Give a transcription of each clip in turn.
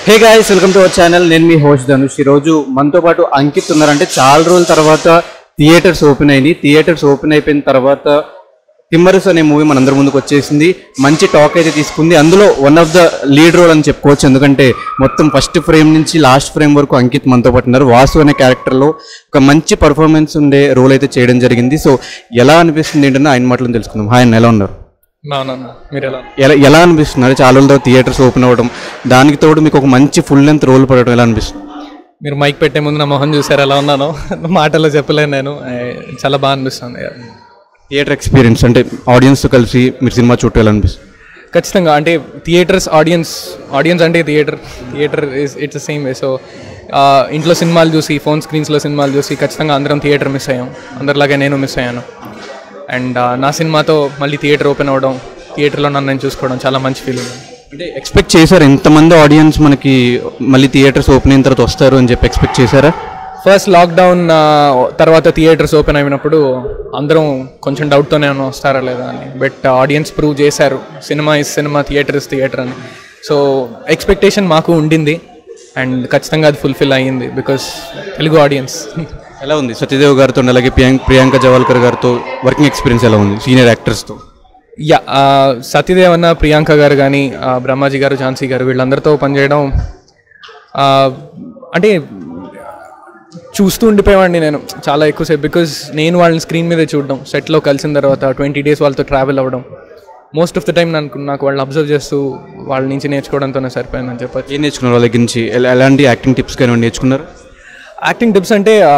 Hey guys welcome to our channel నేను మీ host Dhanush ఈ రోజు మనతో పాటు అంకిత్ ఉన్నారంటే చాలా రోజుల తర్వాత థియేటర్స్ ఓపెన్ అయింది థియేటర్స్ ఓపెన్ అయిపోయిన తర్వాత టిమ్మరస్ అనే మూవీ మనందరి ముందుకు వచ్చేసింది మంచి టాక్ అయితే తీసుకుంది అందులో one of the lead role అని చెప్పుకోవచ్చు ఎందుకంటే మొత్తం ఫస్ట్ ఫ్రేమ్ నుంచి లాస్ట్ ఫ్రేమ్ వరకు అంకిత్ మనతో పాటు ఉన్నారు వాసు అనే క్యారెక్టర్లో ఒక మంచి పర్ఫార్మెన్స్ ఉండే రోల్ అయితే చేయడం జరిగింది సో ఎలా అనిపిస్తుంది ఏంటన్నా ఆయన మాటలను తెలుసుకుందాం హాయ్ అన్న ఎలా ఉన్నారు అవునన్నా మీరు ఎలా ఎలా ఎలా అనిపిస్తున్నారు చాలా రోజుల తర్వాత థియేటర్స్ ఓపెన్ అవ్వడం దానికి తోడు మీకు ఒక మంచి ఫుల్ లెంత్ రోల్ పడడం ఎలా అనిపిస్తుంది మీరు మైక్ పెట్టే ముందు నా మొహం చూసారు ఎలా ఉన్నానో మాటల్లో చెప్పలేను నేను ఏ, చాలా బాగా అనిపిస్తుంది థియేటర్ ఎక్స్పీరియన్స్ అంటే ఆడియన్స్తో కలిసి మీరు సినిమా చుట్టూ ఎలా అనిపిస్తుంది ఖచ్చితంగా అంటే థియేటర్స్ ఆడియన్స్ ఆడియన్స్ అంటే theatre theatre is it's same way so ఇంట్లో సినిమాలు చూసి ఫోన్ స్క్రీన్స్లో సినిమాలు చూసి ఖచ్చితంగా అందరం థియేటర్ మిస్ అయ్యాం అందరిలాగే నేను మిస్ అయ్యాను అండ్ నా సినిమాతో మళ్ళీ థియేటర్ ఓపెన్ అవ్వడం థియేటర్లో నన్ను నేను చూసుకోవడం చాలా మంచి ఫీలింగ్ అంటే ఎక్స్పెక్ట్ చేశారు ఎంతమంది ఆడియన్స్ మనకి మళ్ళీ థియేటర్స్ ఓపెన్ అయిన తర్వాత వస్తారు అని చెప్పి ఎక్స్పెక్ట్ చేశారా ఫస్ట్ లాక్డౌన్ తర్వాత థియేటర్స్ ఓపెన్ అయినప్పుడు అందరం కొంచెం డౌట్తోనే ఏమైనా వస్తారా లేదా అని బట్ ఆడియన్స్ ప్రూవ్ చేశారు cinema is cinema theatre is theatre అని సో ఎక్స్పెక్టేషన్ మాకు ఉండింది అండ్ ఖచ్చితంగా అది ఫుల్ఫిల్ అయ్యింది బికాస్ తెలుగు ఆడియన్స్ ఎలా ఉంది సత్యదేవ్ గారితో అలాగే ప్రియాంక ప్రియాంక జవాల్కర్ గారితో వర్కింగ్ ఎక్స్పీరియన్స్ ఎలా ఉంది సీనియర్ యాక్టర్స్తో యా సతీదేవ్ అన్న ప్రియాంక గారు కానీ బ్రహ్మాజీ గారు ఝాన్సీ గారు వీళ్ళందరితో పనిచేయడం ఆ, అంటే చూస్తూ ఉండిపోయేవాడిని నేను చాలా ఎక్కువసేపు బికాజ్ నేను వాళ్ళని స్క్రీన్ మీదే చూడడం సెట్లో కలిసిన తర్వాత ట్వంటీ డేస్ వాళ్ళతో ట్రావెల్ అవ్వడం మోస్ట్ ఆఫ్ ద టైం నాకు నాకు వాళ్ళని అబ్జర్వ్ చేస్తూ వాళ్ళ నుంచి నేర్చుకోవడంతోనే సరిపోయిందని చెప్పచ్చు ఏం నేర్చుకున్నారు వాళ్ళ దగ్గర నుంచి ఎలా- ఎలాంటి యాక్టింగ్ టిప్స్ కానీ నేర్చుకున్నారు యాక్టింగ్ టిప్స్ అంటే ఆ,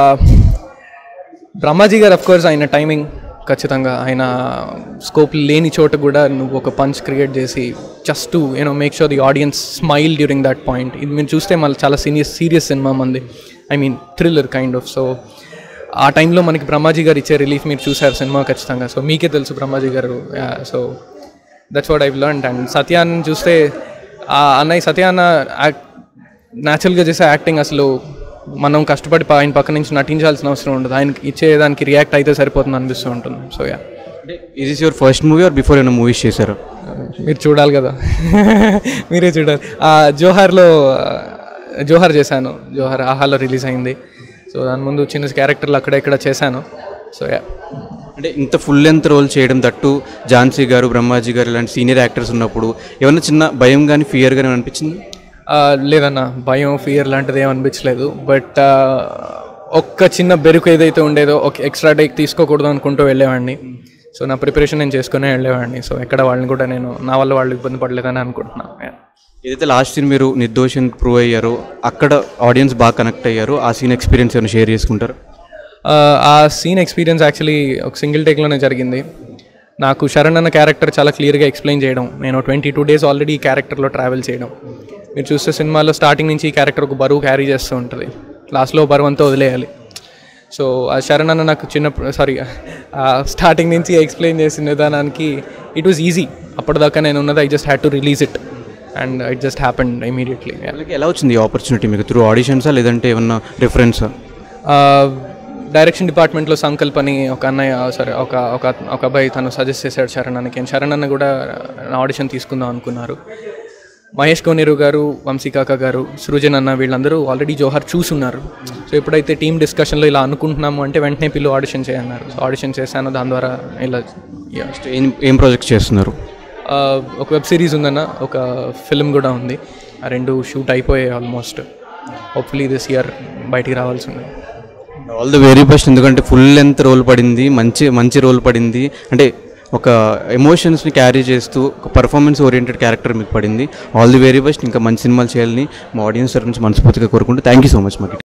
బ్రహ్మాజీ గారు అఫ్ కోర్స్ ఆయన టైమింగ్ ఖచ్చితంగా ఆయన స్కోప్ లేని చోట కూడా నువ్వు ఒక పంచ్ క్రియేట్ చేసి just to you know make sure the audience smile during that point ఇది మీరు చూస్తే మళ్ళీ చాలా సీరియస్ సీరియస్ సినిమా మంది I mean thriller kind of so ఆ టైంలో మనకి బ్రహ్మాజీ గారు ఇచ్చే రిలీఫ్ మీరు చూసారు సినిమా ఖచ్చితంగా సో మీకే తెలుసు బ్రహ్మాజీ గారు so that's what I learn and సత్యాన్ని చూస్తే ఆ అన్నయ్య సత్య అన్న యాక్ట్ న్యాచురల్గా చేసే యాక్టింగ్ అసలు మనం కష్టపడి ప- ఆయన పక్క నుంచి నటించాల్సిన అవసరం ఉండదు ఆయనకి ఇచ్చేదానికి రియాక్ట్ అయితే సరిపోతుంది అనిపిస్తూ ఉంటుంది సో యా అంటే ఇది your first movie or before ఏమైనా మూవీస్ చేశారు మీరు చూడాలి కదా మీరే చూడాలి ఆ, జోహార్లో ఆ, జోహార్ చేశాను జోహార్ ఆహాలో రిలీజ్ అయింది సో దాని ముందు చిన్న క్యారెక్టర్లు అక్కడ ఇక్కడ చేశాను సో యా అంటే ఇంత ఫుల్ లెంత్ రోల్ చేయడం తట్టు ఝాన్సీ గారు బ్రహ్మాజీ గారు ఇలాంటి సీనియర్ యాక్టర్స్ ఉన్నప్పుడు ఏమన్నా చిన్న భయం కానీ ఫియర్ కానీ అనిపించింది ఆ, లేదన్న భయం ఫియర్ లాంటిది ఏం అనిపించలేదు బట్ ఆ, ఒక్క చిన్న బెరుకు ఏదైతే ఉండేదో ఒక ఎక్స్ట్రా టేక్ తీసుకోకూడదు అనుకుంటూ వెళ్ళేవాడిని సో నా ప్రిపరేషన్ నేను చేసుకునే వెళ్ళేవాడిని సో ఎక్కడ వాళ్ళని కూడా నేను నా వల్ల వాళ్ళు ఇబ్బంది పడలేదని అనుకుంటున్నాను Yeah. ఏదైతే లాస్ట్ సీన్ మీరు నిర్దోషం ప్రూవ్ అయ్యారో అక్కడ ఆడియన్స్ బాగా కనెక్ట్ అయ్యారు ఆ సీన్ ఎక్స్పీరియన్స్ ఏమైనా షేర్ చేసుకుంటారు ఆ, ఆ సీన్ ఎక్స్పీరియన్స్ యాక్చువల్లీ ఒక సింగిల్ టేక్లోనే జరిగింది నాకు శరణ్ అన్న క్యారెక్టర్ చాలా క్లియర్గా ఎక్స్ప్లెయిన్ చేయడం నేను ట్వంటీ టూ డేస్ ఆల్రెడీ ఈ క్యారెక్టర్లో ట్రావెల్ చేయడం మీరు చూస్తే సినిమాలో స్టార్టింగ్ నుంచి ఈ క్యారెక్టర్ ఒక బరువు క్యారీ చేస్తూ ఉంటుంది లాస్ట్లో బరువు అంతా వదిలేయాలి సో ఆ శరణ్ అన్న నాకు చిన్న సారీ స్టార్టింగ్ నుంచి ఎక్స్ప్లెయిన్ చేసిన విధానానికి ఇట్ వాజ్ ఈజీ అప్పటిదాకా నేను ఉన్నది I just had to release it and it just happen immediately వాళ్ళకి ఎలా వచ్చింది ఈ ఆపర్చునిటీ మీకు త్రూ ఆడిషన్సా లేదంటే ఏమన్నా రిఫరెన్సా డైరెక్షన్ డిపార్ట్మెంట్లో సంకల్ప్ అని ఒక అన్నయ్య సరే ఒక ఒక ఒక అబ్బాయి తను సజెస్ట్ చేశాడు శరణ్ అన్నకి And శరణ్ అన్న కూడా ఆడిషన్ తీసుకుందాం అనుకున్నారు మహేష్ కోనేరు గారు వంశీకాక గారు సృజన్ అన్న వీళ్ళందరూ ఆల్రెడీ జోహర్ చూసున్నారు సో ఎప్పుడైతే టీమ్ డిస్కషన్లో ఇలా అనుకుంటున్నాము అంటే వెంటనే పిల్లు ఆడిషన్ చేయన్నారు సో ఆడిషన్ చేశాను దాని ద్వారా ఇలా yeah. ఏం ఏం ప్రాజెక్ట్ చేస్తున్నారు ఆ, ఒక వెబ్ సిరీస్ ఉందన్న ఒక ఫిల్మ్ కూడా ఉంది ఆ రెండు షూట్ అయిపోయాయి ఆల్మోస్ట్ హోప్ఫుల్లీ దిస్ ఇయర్ బయటికి రావాల్సి ఉంది ఆల్ ది వెరీ బెస్ట్ ఎందుకంటే ఫుల్ లెంత్ రోల్ పడింది మంచి మంచి రోల్ పడింది అంటే ఒక ఎమోషన్స్ని క్యారీ చేస్తూ ఒక పర్ఫార్మెన్స్ ఓరియంటెడ్ క్యారెక్టర్ మీకు పడింది ఆల్ ది వెరీ బెస్ట్ ఇంకా మంచి సినిమాలు చేయాలని మా ఆడియన్స్ తరఫు నుంచి మనస్ఫూర్తిగా కోరుకుంటూ థ్యాంక్ యూ సో మచ్ మాకు